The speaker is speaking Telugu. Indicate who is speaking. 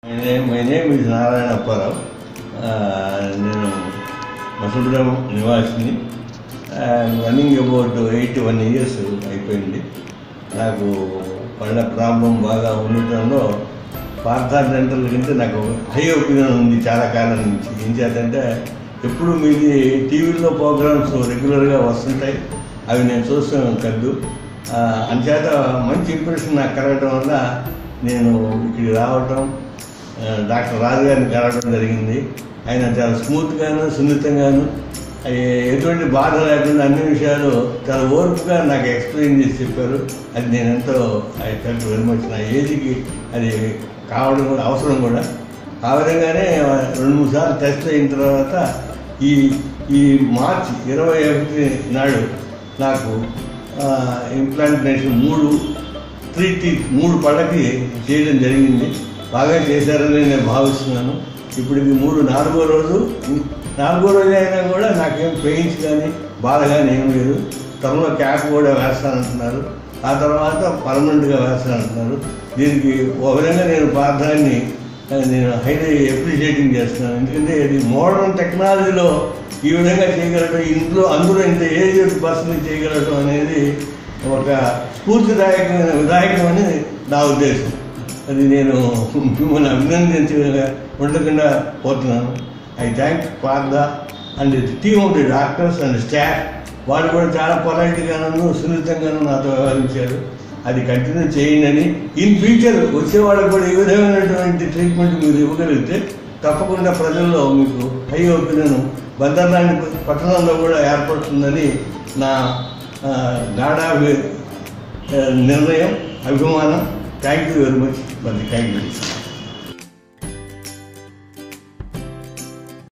Speaker 1: my name my name is Narayana Apparao ఆ, నేను మసూపురం నివాసిని running about eight one years అయిపోయింది నాకు పడిన ప్రాబ్లం బాగా ఉండటంలో పార్థా డెంటల్ కంటే నాకు హై ఒపీనియన్ ఉంది చాలా కాలం నుంచి ఏం చేద్దంటే ఎప్పుడు మీది టీవీలో ప్రోగ్రామ్స్ రెగ్యులర్గా వస్తుంటాయి అవి నేను చూస్తాను కద్దు ఆ, అంచేత మంచి ఇంప్రెషన్ నాకు కలగడం వల్ల నేను ఇక్కడికి రావటం ఆ, డాక్టర్ రాజు గారిని కలవడం జరిగింది ఆయన చాలా స్మూత్గాను సున్నితంగాను ఏ- ఎటువంటి బాధ లేకుండా అన్ని విషయాలు చాలా ఓర్పుగా నాకు ఎక్స్ప్లెయిన్ చేసి చెప్పారు అది నేను ఎంతో ఐ ఫెల్ట్ వెరీ మచ్ నా ఏజ్కి అది కావడం కూడా అవసరం కూడా ఆ విధంగానే రెండు మూడు సార్లు టెస్ట్ అయిన తర్వాత ఈ ఈ మార్చి ఇరవై ఒకటి నాడు నాకు ఇంప్లాంటేషన్ మూడు త్రీ టీత్ మూడు పళ్ళకి చేయడం జరిగింది బాగా చేశారని నేను భావిస్తున్నాను ఇప్పుడు ఇది మూడు నాలుగో రోజు నాలుగో రోజు అయినా కూడా నాకేం పెయిన్స్ కానీ బాధ కానీ ఏం లేదు త్వరలో క్యాప్ కూడా వేస్తానంటున్నారు ఆ తర్వాత పర్మనెంట్గా వేస్తానంటున్నారు దీనికి ఒక విధంగా నేను ప్రార్థాన్ని నేను హైలీ అప్రిషియేటింగ్ చేస్తున్నాను ఎందుకంటే ఇది మోడర్న్ టెక్నాలజీలో ఈ విధంగా చేయగలగడం ఇంట్లో అందులో ఇంత ఏజ్ పర్సన్ చేయగలగడం అనేది ఒక స్ఫూర్తిదాయకమైన విధాయకమని నా ఉద్దేశం అది నేను మిమ్మల్ని అభినందించగా ఉండకుండా పోతున్నాను I thank Partha and team of the doctors and staff వాళ్ళు కూడా చాలా పొలైట్గాను సున్నితంగాను నాతో వ్యవహరించారు అది కంటిన్యూ చేయండి ఇన్ ఫ్యూచర్ వచ్చే వాళ్ళకి కూడా ఈ విధమైనటువంటి ట్రీట్మెంట్ మీరు ఇవ్వగలిగితే తప్పకుండా ప్రజల్లో మీకు హై ఒపీనియన్ బందర్లాంటి పట్టణంలో కూడా ఏర్పడుతుందని నా ఆ, గాఢ నిర్ణయం అభిమానం థ్యాంక్ యూ వెరీ మచ్ మరి థ్యాంక్ యూ